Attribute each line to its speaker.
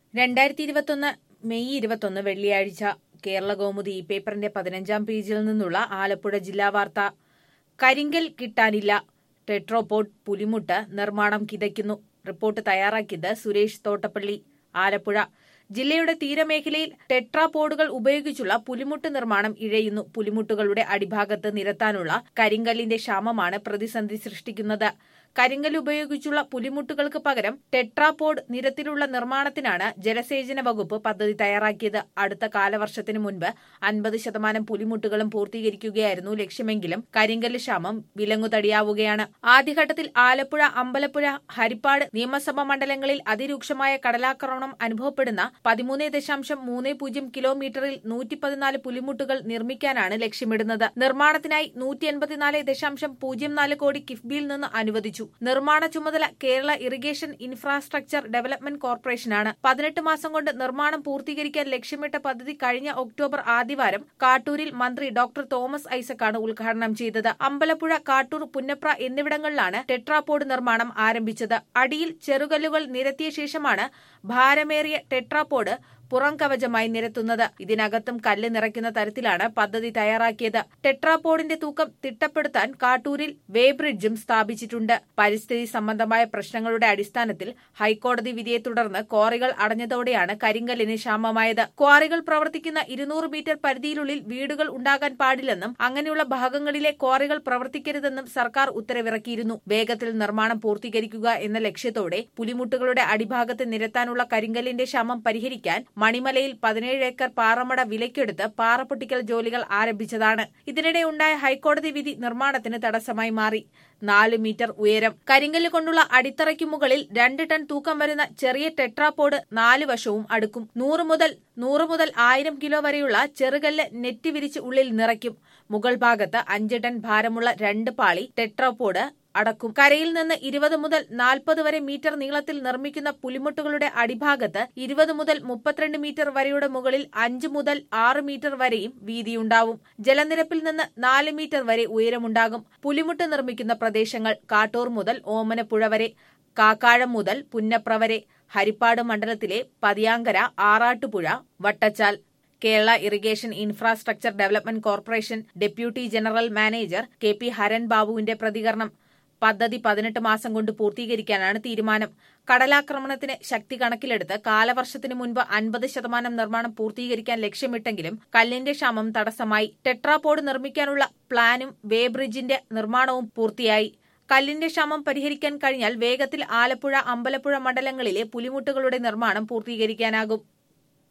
Speaker 1: രണ്ടായിരത്തി ഇരുപത്തൊന്ന് മെയ് ഇരുപത്തൊന്ന് വെള്ളിയാഴ്ച കേരള കൗമുദി ഈ പേപ്പറിന്റെ പതിനഞ്ചാം പേജിൽ നിന്നുള്ള ആലപ്പുഴ ജില്ലാ വാർത്ത കരിങ്കൽ കിട്ടാനില്ല ടെട്രോപോഡ് പുലിമുട്ട് നിർമ്മാണം കിതയ്ക്കുന്നു റിപ്പോർട്ട് തയ്യാറാക്കിയത് സുരേഷ് തോട്ടപ്പള്ളി ആലപ്പുഴ ജില്ലയുടെ തീരമേഖലയിൽ ടെട്രാപോഡുകൾ ഉപയോഗിച്ചുള്ള പുലിമുട്ട് നിർമ്മാണം ഇഴയുന്നു പുലിമുട്ടുകളുടെ അടിഭാഗത്ത് നിരത്താനുള്ള കരിങ്കല്ലിന്റെ ക്ഷാമമാണ് പ്രതിസന്ധി സൃഷ്ടിക്കുന്നത് കരിങ്കൽ ഉപയോഗിച്ചുള്ള പുലിമുട്ടുകൾക്ക് പകരം ടെട്രാപോഡ് നിരത്തിലുള്ള നിർമ്മാണത്തിനാണ് ജലസേചന വകുപ്പ് പദ്ധതി തയ്യാറാക്കിയത് അടുത്ത കാലവർഷത്തിന് മുൻപ് അൻപത് ശതമാനം പുലിമുട്ടുകളും പൂർത്തീകരിക്കുകയായിരുന്നു ലക്ഷ്യമെങ്കിലും കരിങ്കല്ല് ക്ഷാമം വിലങ്ങുതടിയാവുകയാണ് ആദ്യഘട്ടത്തിൽ ആലപ്പുഴ അമ്പലപ്പുഴ ഹരിപ്പാട് നിയമസഭാ മണ്ഡലങ്ങളിൽ അതിരൂക്ഷമായ കടലാക്രമണം അനുഭവപ്പെടുന്ന പതിമൂന്ന് ദശാംശം മൂന്ന് പൂജ്യം കിലോമീറ്ററിൽ നൂറ്റി പതിനാല് പുലിമുട്ടുകൾ നിർമ്മിക്കാനാണ് ലക്ഷ്യമിടുന്നത് നിർമ്മാണത്തിനായി നൂറ്റി എൺപത്തിനാല് ദശാംശം പൂജ്യം നാല് കോടി കിഫ്ബിയിൽ നിന്ന് അനുവദിച്ചു നിർമ്മാണ ചുമതല കേരള ഇറിഗേഷൻ ഇൻഫ്രാസ്ട്രക്ചർ ഡെവലപ്മെന്റ് കോർപ്പറേഷനാണ് പതിനെട്ട് മാസം കൊണ്ട് നിർമ്മാണം പൂർത്തീകരിക്കാൻ ലക്ഷ്യമിട്ട പദ്ധതി കഴിഞ്ഞ ഒക്ടോബർ ആദ്യവാരം കാട്ടൂരിൽ മന്ത്രി ഡോക്ടർ തോമസ് ഐസക്കാണ് ഉദ്ഘാടനം ചെയ്തത് അമ്പലപ്പുഴ കാട്ടൂർ പുന്നപ്ര എന്നിവിടങ്ങളിലാണ് ടെട്രാപോഡ് നിർമ്മാണം ആരംഭിച്ചത് അടിയിൽ ചെറുകല്ലുകൾ നിരത്തിയ ശേഷമാണ് ഭാരമേറിയ ടെട്രാപോഡ് പുറം കവചമായി നിരത്തുന്നത് ഇതിനകത്തും കല്ല് നിറയ്ക്കുന്ന തരത്തിലാണ് പദ്ധതി തയ്യാറാക്കിയത് ടെട്രാപോഡിന്റെ തൂക്കം തിട്ടപ്പെടുത്താൻ കാട്ടൂരിൽ വേ ബ്രിഡ്ജും സ്ഥാപിച്ചിട്ടുണ്ട് പരിസ്ഥിതി സംബന്ധമായ പ്രശ്നങ്ങളുടെ അടിസ്ഥാനത്തിൽ ഹൈക്കോടതി വിധിയെ തുടർന്ന് ക്വാറികൾ അടഞ്ഞതോടെയാണ് കരിങ്കല്ലിന് ക്ഷാമമായത് ക്വാറികൾ പ്രവർത്തിക്കുന്ന ഇരുന്നൂറ് മീറ്റർ പരിധിയിലുള്ളിൽ വീടുകൾ ഉണ്ടാകാൻ പാടില്ലെന്നും അങ്ങനെയുള്ള ഭാഗങ്ങളിലെ ക്വാറികൾ പ്രവർത്തിക്കരുതെന്നും സർക്കാർ ഉത്തരവിറക്കിയിരുന്നു വേഗത്തിൽ നിർമ്മാണം പൂർത്തീകരിക്കുക എന്ന ലക്ഷ്യത്തോടെ പുലിമുട്ടുകളുടെ അടിഭാഗത്ത് നിരത്താനുള്ള കരിങ്കല്ലിന്റെ ക്ഷാമം പരിഹരിക്കാൻ മണിമലയിൽ പതിനേഴ് ഏക്കർ പാറമട വിലയ്ക്കെടുത്ത് പാറ പൊട്ടിക്കൽ ജോലികൾ ആരംഭിച്ചതാണ് ഇതിനിടെ ഉണ്ടായ ഹൈക്കോടതി വിധി നിർമ്മാണത്തിന് തടസ്സമായി മാറി നാല് മീറ്റർ ഉയരം കരിങ്കല്ല് കൊണ്ടുള്ള അടിത്തറയ്ക്ക് മുകളിൽ രണ്ട് ടൺ തൂക്കം വരുന്ന ചെറിയ ടെട്രാപോഡ് നാല് വശവും അടുക്കും നൂറ് മുതൽ നൂറ് മുതൽ ആയിരം കിലോ വരെയുള്ള ചെറുകല്ല് നെറ്റ് വിരിച്ച് ഉള്ളിൽ നിറയ്ക്കും മുകൾ ഭാഗത്ത് അഞ്ച് ടൺ ഭാരമുള്ള രണ്ട് പാളി ടെട്രാപോഡ് അടക്കും കരയിൽ നിന്ന് ഇരുപത് മുതൽ നാൽപ്പത് വരെ മീറ്റർ നീളത്തിൽ നിർമ്മിക്കുന്ന പുലിമുട്ടുകളുടെ അടിഭാഗത്ത് ഇരുപത് മുതൽ മുപ്പത്തിരണ്ട് മീറ്റർ വരെയുടെ മുകളിൽ അഞ്ച് മുതൽ ആറ് മീറ്റർ വരെയും വീതിയുണ്ടാവും ജലനിരപ്പിൽ നിന്ന് നാല് മീറ്റർ വരെ ഉയരമുണ്ടാകും പുലിമുട്ട് നിർമ്മിക്കുന്ന പ്രദേശങ്ങൾ കാട്ടൂർ മുതൽ ഓമനപ്പുഴ വരെ കാക്കാഴം മുതൽ പുന്നപ്ര വരെ ഹരിപ്പാട് മണ്ഡലത്തിലെ Pathiyankara Arattupuzha Vattachal Kerala irrigation infrastructure development corporation deputy general manager K P Haran ബാബുവിന്റെ പ്രതികരണം പദ്ധതി പതിനെട്ട് മാസം കൊണ്ട് പൂർത്തീകരിക്കാനാണ് തീരുമാനം കടലാക്രമണത്തിന് ശക്തി കണക്കിലെടുത്ത് കാലവർഷത്തിന് മുൻപ് അൻപത് ശതമാനം നിർമ്മാണം പൂർത്തീകരിക്കാൻ ലക്ഷ്യമിട്ടെങ്കിലും കല്ലിന്റെ ക്ഷാമം തടസ്സമായി ടെട്രാപോഡ് നിർമ്മിക്കാനുള്ള പ്ലാനും വേ ബ്രിഡ്ജിന്റെ നിർമ്മാണവും പൂർത്തിയായി കല്ലിന്റെ ക്ഷാമം പരിഹരിക്കാൻ കഴിഞ്ഞാൽ വേഗത്തിൽ ആലപ്പുഴ അമ്പലപ്പുഴ മണ്ഡലങ്ങളിലെ പുലിമുട്ടുകളുടെ നിർമ്മാണം പൂർത്തീകരിക്കാനാകും